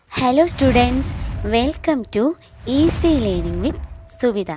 Hello students, welcome to Easy Learning with സുവിത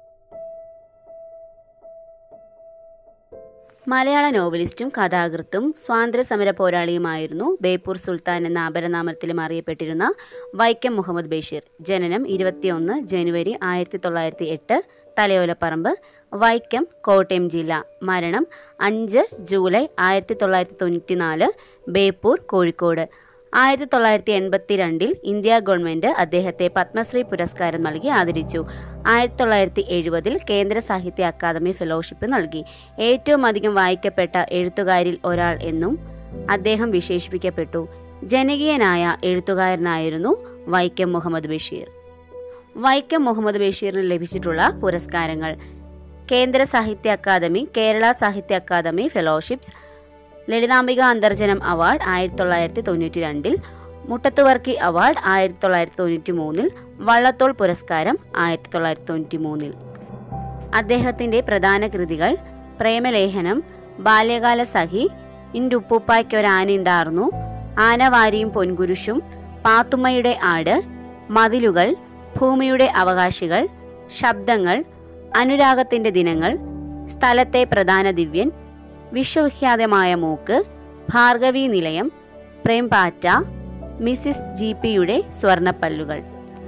മലയാള നോവലിസ്റ്റും കഥാകൃത്തും സ്വാതന്ത്ര്യ സമര പോരാളിയുമായിരുന്നു ബേപ്പൂർ സുൽത്താൻ എന്ന അപരനാമത്തിലും അറിയപ്പെട്ടിരുന്ന വൈക്കം മുഹമ്മദ് ബഷീർ ജനനം ഇരുപത്തിയൊന്ന് ജനുവരി ആയിരത്തി തൊള്ളായിരത്തി എട്ട് തലയോലപ്പറമ്പ് വൈക്കം കോട്ടയം ജില്ല മരണം അഞ്ച് ജൂലൈ ആയിരത്തി തൊള്ളായിരത്തി തൊണ്ണൂറ്റി നാല് ബേപ്പൂർ കോഴിക്കോട് ആയിരത്തി തൊള്ളായിരത്തി എൺപത്തി രണ്ടിൽ ഇന്ത്യ ഗവൺമെൻറ് അദ്ദേഹത്തെ പത്മശ്രീ പുരസ്കാരം നൽകി ആദരിച്ചു ആയിരത്തി തൊള്ളായിരത്തി എഴുപതിൽ കേന്ദ്ര സാഹിത്യ അക്കാദമി ഫെലോഷിപ്പ് നൽകി ഏറ്റവും അധികം വായിക്കപ്പെട്ട എഴുത്തുകാരിൽ ഒരാൾ എന്നും അദ്ദേഹം വിശേഷിപ്പിക്കപ്പെട്ടു ജനകീയനായ എഴുത്തുകാരനായിരുന്നു വൈക്കം മുഹമ്മദ് ബഷീർ വൈക്കം മുഹമ്മദ് ബഷീറിന് ലഭിച്ചിട്ടുള്ള പുരസ്കാരങ്ങൾ കേന്ദ്ര സാഹിത്യ അക്കാദമി കേരള സാഹിത്യ അക്കാദമി ഫെലോഷിപ്സ് ലളിതാംബിക അന്തർജനം അവാർഡ് ആയിരത്തി തൊള്ളായിരത്തി തൊണ്ണൂറ്റി രണ്ടിൽ മുട്ടത്തുവർക്കി അവാർഡ് ആയിരത്തി തൊള്ളായിരത്തി തൊണ്ണൂറ്റി മൂന്നിൽ വള്ളത്തോൾ പുരസ്കാരം ആയിരത്തി തൊള്ളായിരത്തി തൊണ്ണൂറ്റി മൂന്നിൽ അദ്ദേഹത്തിൻ്റെ പ്രധാന കൃതികൾ പ്രേമലേഖനം ബാല്യകാല സഖി ഇൻഡുപ്പൂപ്പായ്ക്കൊരാനുണ്ടാർന്നു ആനവാരിയും പൊൻകുരുഷും പാത്തുമ്മയുടെ ആട് മതിലുകൾ ഭൂമിയുടെ അവകാശികൾ ശബ്ദങ്ങൾ അനുരാഗത്തിൻ്റെ ദിനങ്ങൾ സ്ഥലത്തെ പ്രധാന ദിവ്യൻ വിശ്വവിഖ്യാതമായ മൂക്ക് ഭാർഗവി നിലയം പ്രേംപാറ്റ മിസിസ് ജി പിയുടെ സ്വർണപ്പല്ലുകൾ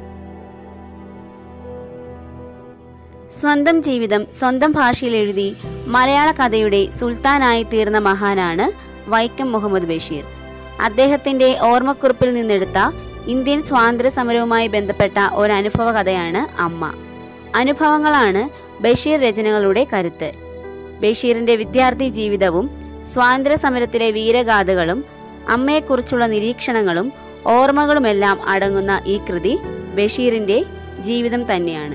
സ്വന്തം ജീവിതം സ്വന്തം ഭാഷയിൽ എഴുതി മലയാള കഥയുടെ സുൽത്താനായി തീർന്ന മഹാനാണ് വൈക്കം മുഹമ്മദ് ബഷീർ അദ്ദേഹത്തിന്റെ ഓർമ്മക്കുറിപ്പിൽ നിന്നെടുത്ത ഇന്ത്യൻ സ്വാതന്ത്ര്യ സമരവുമായി ബന്ധപ്പെട്ട ഒരു അനുഭവ കഥയാണ് അമ്മ അനുഭവങ്ങളാണ് ബഷീർ രചനകളുടെ കരുത്ത് ബഷീറിന്റെ വിദ്യാർത്ഥി ജീവിതവും സ്വാതന്ത്ര്യ സമരത്തിലെ വീരഗാഥകളും അമ്മയെക്കുറിച്ചുള്ള നിരീക്ഷണങ്ങളും ഓർമ്മകളുമെല്ലാം അടങ്ങുന്ന ഈ കൃതി ബഷീറിന്റെ ജീവിതം തന്നെയാണ്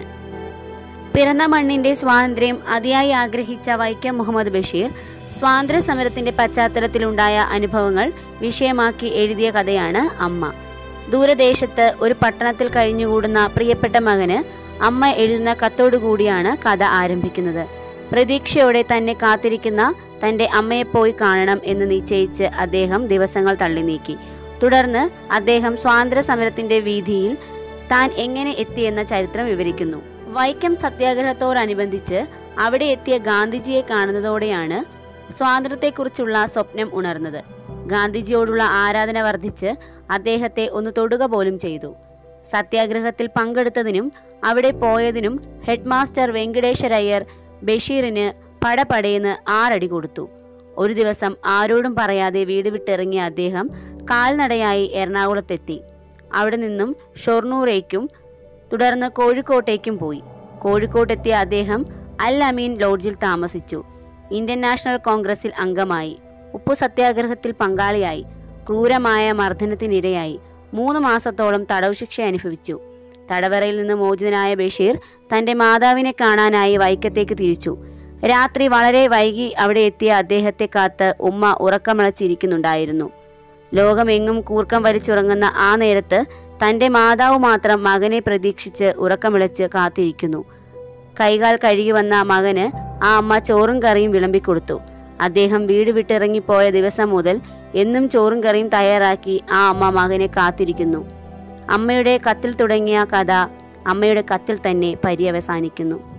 പിറന്ന മണ്ണിന്റെ സ്വാതന്ത്ര്യം അതിയായി ആഗ്രഹിച്ച വൈക്കം മുഹമ്മദ് ബഷീർ സ്വാതന്ത്ര്യ സമരത്തിന്റെ പശ്ചാത്തലത്തിലുണ്ടായ അനുഭവങ്ങൾ വിഷയമാക്കി എഴുതിയ കഥയാണ് അമ്മ ദൂരദേശത്ത് ഒരു പട്ടണത്തിൽ കഴിഞ്ഞുകൂടുന്ന പ്രിയപ്പെട്ട മകന് അമ്മ എഴുതുന്ന കത്തോടുകൂടിയാണ് കഥ ആരംഭിക്കുന്നത് പ്രതീക്ഷയോടെ തന്നെ കാത്തിരിക്കുന്ന തന്റെ അമ്മയെ പോയി കാണണം എന്ന് നിശ്ചയിച്ച് അദ്ദേഹം ദിവസങ്ങൾ തള്ളി നീക്കി തുടർന്ന് അദ്ദേഹം സ്വാതന്ത്ര്യ സമരത്തിന്റെ വീതിയിൽ താൻ എങ്ങനെ എത്തിയെന്ന ചരിത്രം വിവരിക്കുന്നു വൈക്കം സത്യാഗ്രഹത്തോടനുബന്ധിച്ച് അവിടെ എത്തിയ ഗാന്ധിജിയെ കാണുന്നതോടെയാണ് സ്വാതന്ത്ര്യത്തെക്കുറിച്ചുള്ള സ്വപ്നം ഉണർന്നത് ഗാന്ധിജിയോടുള്ള ആരാധന വർദ്ധിച്ച് അദ്ദേഹത്തെ ഒന്ന് തൊടുക പോലും ചെയ്തു സത്യാഗ്രഹത്തിൽ പങ്കെടുത്തതിനും അവിടെ പോയതിനും ഹെഡ് മാസ്റ്റർ വെങ്കടേശ്വരയ്യർ ബഷീറിന് പടപടയെന്ന് ആറടി കൊടുത്തു ഒരു ദിവസം ആരോടും പറയാതെ വീട് വിട്ടിറങ്ങിയ അദ്ദേഹം കാൽനടയായി എറണാകുളത്തെത്തി അവിടെ നിന്നും ഷൊർണൂറേക്കും തുടർന്ന് കോഴിക്കോട്ടേക്കും പോയി കോഴിക്കോട്ടെത്തിയ അദ്ദേഹം അൽ അമീൻ ലോഡ്ജിൽ താമസിച്ചു ഇന്ത്യൻ നാഷണൽ കോൺഗ്രസിൽ അംഗമായി ഉപ്പു സത്യാഗ്രഹത്തിൽ പങ്കാളിയായി ക്രൂരമായ മർദ്ദനത്തിനിരയായി മൂന്ന് മാസത്തോളം തടവ് ശിക്ഷ അനുഭവിച്ചു തടവറയിൽ നിന്ന് മോചിതനായ ബഷീർ തന്റെ മാതാവിനെ കാണാനായി വൈക്കത്തേക്ക് തിരിച്ചു രാത്രി വളരെ വൈകി അവിടെ എത്തിയ അദ്ദേഹത്തെ കാത്ത് ഉമ്മ ഉറക്കമിളച്ചിരിക്കുന്നുണ്ടായിരുന്നു ലോകമെങ്ങും കൂർക്കം വലിച്ചുറങ്ങുന്ന ആ നേരത്ത് തന്റെ മാതാവ് മാത്രം മകനെ പ്രതീക്ഷിച്ച് ഉറക്കമിളച്ച് കാത്തിരിക്കുന്നു കൈകാൽ കഴുകി വന്ന മകന് ആ അമ്മ ചോറും കറിയും വിളമ്പിക്കൊടുത്തു അദ്ദേഹം വീട് വിട്ടിറങ്ങിപ്പോയ ദിവസം മുതൽ എന്നും ചോറും കറിയും തയ്യാറാക്കി ആ അമ്മ മകനെ കാത്തിരിക്കുന്നു അമ്മയുടെ കത്തിൽ തുടങ്ങിയ കഥ അമ്മയുടെ കത്തിൽ തന്നെ പര്യവസാനിക്കുന്നു